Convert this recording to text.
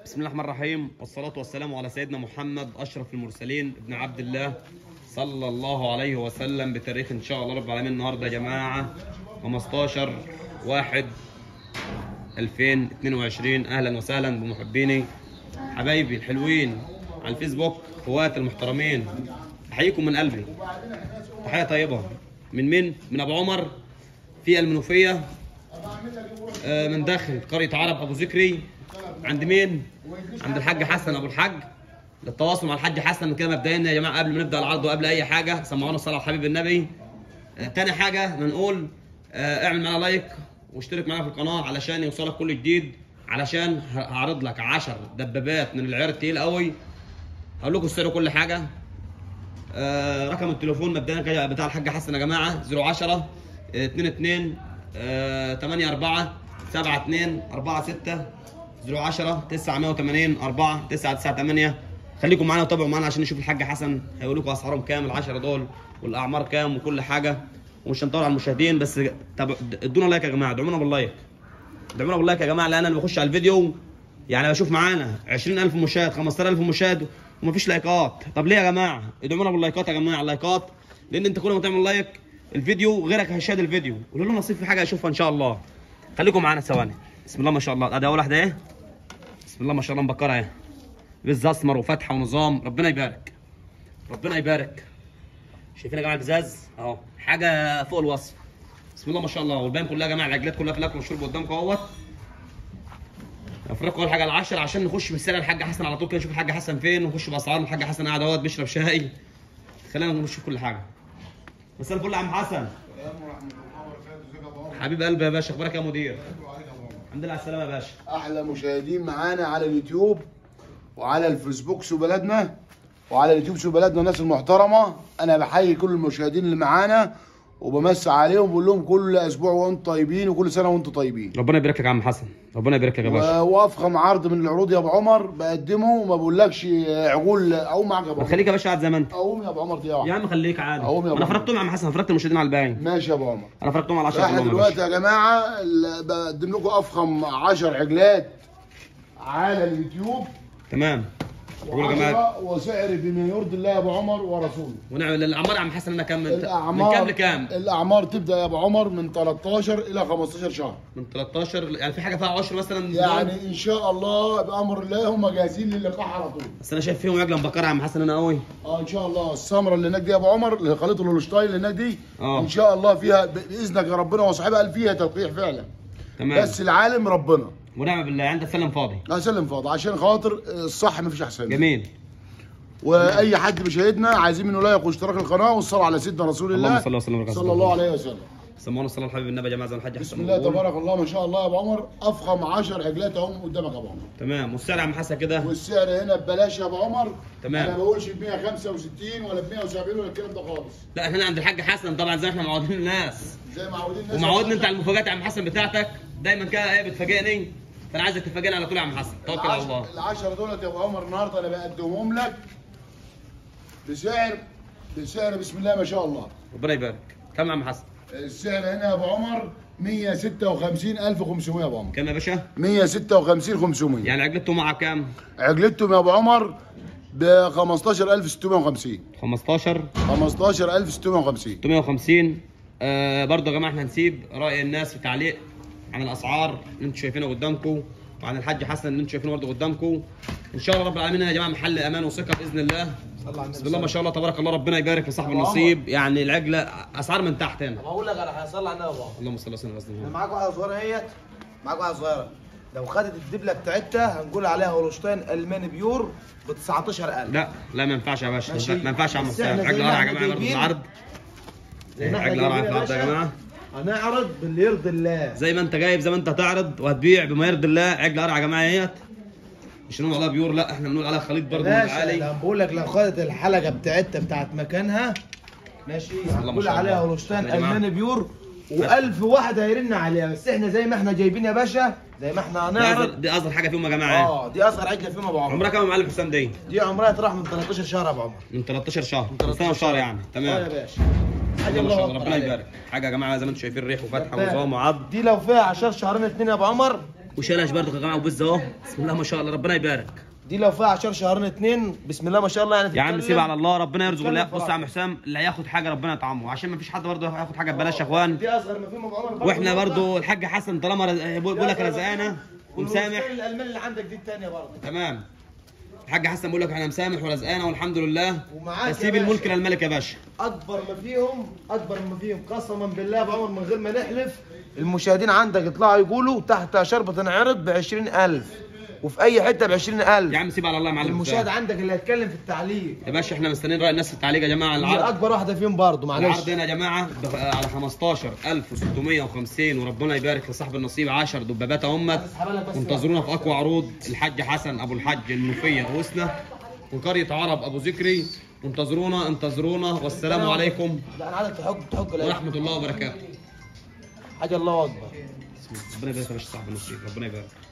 بسم الله الرحمن الرحيم والصلاة والسلام على سيدنا محمد أشرف المرسلين ابن عبد الله صلى الله عليه وسلم بتاريخ إن شاء الله رب العالمين النهاردة يا جماعة 15 واحد 2022 أهلا وسهلا بمحبيني حبايبي الحلوين على الفيسبوك اخواتي المحترمين أحييكم من قلبي تحية طيبة من مين؟ من أبو عمر في المنوفية آه، من داخل قرية عرب أبو ذكري عند مين؟ عند الحاج حسن أبو الحاج للتواصل مع الحاج حسن كده مبدئيا يا جماعة قبل ما نبدأ العرض وقبل أي حاجة سمعونا الصلاة على حبيب النبي آه، تاني حاجة بنقول آه، اعمل معانا لايك واشترك معانا في القناة علشان يوصلك كل جديد علشان ه- هعرض لك 10 دبابات من العيار التقيل قوي هقول لكم السعر وكل حاجة آه، رقم التليفون مبدئيا كده بتاع الحاج حسن يا جماعه 010 22 84 72 46 010 980 4 998 خليكم معانا وتابعوا معانا عشان نشوف الحاج حسن هيقول لكم اسعارهم كام ال 10 دول والاعمار كام وكل حاجه ومش هنطول على المشاهدين بس طب ادونا لايك يا جماعه ادعمونا باللايك ادعمونا باللايك يا جماعه لان انا بخش على الفيديو يعني بشوف معانا 20000 مشاهد 15000 مشاهد ومفيش لايكات طب ليه يا جماعه ادعمونا باللايكات يا جماعه اللايكات لان انت كل ما تعمل لايك الفيديو غيرك هيشاهد الفيديو ولو له نصيب في حاجه هيشوفها ان شاء الله خليكم معانا ثواني بسم الله ما شاء الله ادي اول واحده ايه بسم الله ما شاء الله مبكره اهي بز اسمر وفتحه ونظام ربنا يبارك ربنا يبارك شايفين يا جماعه البزاز اهو حاجه فوق الوصف بسم الله ما شاء الله والباقي كلها يا جماعه العجلات كلها في الاكل والشرب قدامكم اهوت افرقوا اول حاجه على 10 عشان نخش بالسنه الحاج حسن على طول كده نشوف الحاج حسن فين ونخش باسعار الحاج حسن قاعد اهوت بيشرب شاي خلينا نشوف كل حاجه مساء الفل يا عم حسن حبيب قلبي يا باشا اخبارك يا مدير الحمد لله على السلامه يا باشا احلى مشاهدين معانا على اليوتيوب وعلى الفيسبوك سو بلدنا وعلى اليوتيوب سو بلدنا الناس المحترمه انا بحيي كل المشاهدين اللي معانا وبمسي عليهم بقول لهم كل اسبوع وانتم طيبين وكل سنه وانتم طيبين ربنا يبارك لك يا عم حسن ربنا يبارك لك يا باشا و- وافخم عرض من العروض يا ابو عمر بقدمه وما بقولكش عقول اقوم معاك يا ابو ما عمر خليك يا باشا قاعد زي ما انت اقوم يا ابو عمر دي يا عم خليك عادي أقوم يا انا أبو فرجتهم يا عم حسن فرجت المشاهدين على الباقي ماشي يا ابو عمر انا فرجتهم على 10 احنا كلهم يا دلوقتي باشا يا جماعه ال- بقدم لكم افخم 10 عجلات على اليوتيوب تمام قولوا يا جماعه وعشرة وسعر بما يرضي الله يا ابو عمر ورسوله ونعمل الاعمار يا عم حسن انا كام من الاعمار كام لكام الاعمار تبدا يا ابو عمر من 13 الى 15 شهر من 13 يعني في حاجه فيها عشر مثلا يعني ان شاء الله بامر الله هم جاهزين للقاح على طول بس انا شايف فيهم عجله مبكره يا عم حسن انا قوي اه ان شاء الله السمره اللي هناك دي يا ابو عمر اللي خليط الهولشتاين اللي هناك دي آه. ان شاء الله فيها ب- باذنك يا ربنا وصاحبها قال فيها تلقيح فعلا تمام بس العالم ربنا ونعم بالله عندك سلم فاضي اسلم فاضي عشان خاطر الصح مفيش احسن منه. جميل واي حد بيشاهدنا عايزين منه لايك واشتراك القناه والصلاه على سيدنا رسول الله اللهم صل وسلم وبارك على صلى سيدنا الله محمد. عليه وسلم سمونا الصلاه على حبيب النبي يا جماعه زي ما الحاج حسن بسم الله بيقول. تبارك الله ما شاء الله يا ابو عمر افخم 10 عجلات اهم قدامك يا ابو عمر تمام والسعر يا عم حسن كده والسعر هنا ببلاش يا ابو عمر تمام. انا ما بقولش ب 165 ولا ب 170 ولا الكلام ده خالص لا احنا عند الحاج حسن طبعا زي ما احنا معودين الناس زي ما عودين الناس ومعودنا انت على المفاجات يا عم حسن بتاعتك دايما كده ايه بتفاجئني فانا عايزك تفاجئني على طول يا عم حسن توكل على الله ال 10 دولت يا ابو عمر النهارده انا بقدمهم لك بسعر بسعر بسم الله ما شاء الله ربنا يبارك كم يا عم حسن السعر هنا يا ابو عمر 156500 يا ابو عمر كم يا باشا 156 500 يعني عجلته مع كام عجلتهم يا ابو عمر ب 15650 15 15650 650 آه برضه يا جماعه احنا هنسيب راي الناس في تعليق عن الاسعار اللي انتم شايفينها قدامكم وعن الحاج حسن اللي انتم شايفينه برضه قدامكم ان شاء الله رب العالمين يا جماعه محل امان وثقه باذن الله بسم الله ما شاء الله تبارك الله ربنا يبارك في صاحب أبو عمر. النصيب يعني العجله اسعار من تحت هنا طب اقول لك على حاجه صلي على النبي يا بابا اللهم صل وسلم على سيدنا محمد. معاك واحده صغيره اهيت معاك واحده صغيره لو خدت الدبله بتاعتها هنقول عليها هولشتاين الماني بيور ب 19000 لا لا ما ينفعش يا باشا ماشي. ما ينفعش يا عم بس حسين إحنا زي عجله ما قرع يا إحنا جماعه برضه في جايبين. العرض زي ما احنا عجله قرع جايبين في يا العرض يا باشا، جماعه هنعرض باللي يرضي الله زي ما انت جايب زي ما انت هتعرض وهتبيع بما يرضي الله عجله قرع يا جماعه اهيت مش نقول عليها بيور لا احنا بنقول عليها خليط برضه من باشا العالي لو بقول لك لو خدت الحلقه بتاعتها بتاعت مكانها ماشي ما هنقول شاء عليها الله. هولشتاين يا جماعة. الماني بيور و1000 واحد هيرن عليها بس احنا زي ما احنا جايبين يا باشا زي ما احنا دي أصغر- هنعرض دي اصغر حاجه فيهم يا جماعه اه دي اصغر عجله فيهم ابو عمر عمرها كام يا معلم حسام دي دي عمرها تروح من 13 شهر يا ابو عمر من 13 شهر من 13 سنه وشهر يعني اه يا تمام باشا حاجه ما شاء الله أكبر ربنا عليك. يبارك حاجه يا جماعه زي ما انتم شايفين ريح وفتحه دبابة. ونظام وعض دي لو فيها عشر شهرين اتنين يا ابو عمر وشلش برضه يا جماعه وبز اهو بسم الله ما شاء الله ربنا يبارك دي لو فيها عشر شهرين اتنين بسم الله ما شاء الله يعني يا عم تتكلم. سيب على الله ربنا يرزق تتكلم الله في بص يا رأيك. عم حسام اللي هياخد حاجه ربنا يطعمه عشان ما فيش حد برضه هياخد حاجه ببلاش يا اخوان دي اصغر ما فيهم ابو عمر برضه واحنا برضه. برضه الحاج حسن طالما رز- بيقول لك رزقانه ومسامح والمستوى الالمان اللي عندك دي الثانيه برضه تمام الحاج حسن بيقول لك انا مسامح ورزقانه والحمد لله ومعاك يا تسيب باشا. الملك للملك يا باشا اكبر ما فيهم اكبر ما فيهم قسما بالله يا ابو عمر من غير ما نحلف المشاهدين عندك يطلعوا يقولوا تحت شربة تنعرض ب 20000 وفي اي حته ب 20000 يا عم سيب على الله يا معلم المشاهد حسام. عندك اللي هيتكلم في التعليق يا باشا احنا مستنيين راي الناس في التعليق يا جماعه دي العرض اكبر واحده فيهم برضه معلش العرض هنا يا جماعه ب- على 15650 وربنا يبارك لصاحب النصيب 10 دبابات امت هسحبها لك بس وانتظرونا في اقوى عروض الحاج حسن ابو الحج المنوفيه رؤوسنا وقريه عرب ابو ذكري انتظرونا انتظرونا والسلام عليكم لا انا عايزك تحك تحك العيش. ورحمه الله وبركاته حاجه الله اكبر ربنا يبارك يا باشا صاحب النصيب ربنا يبارك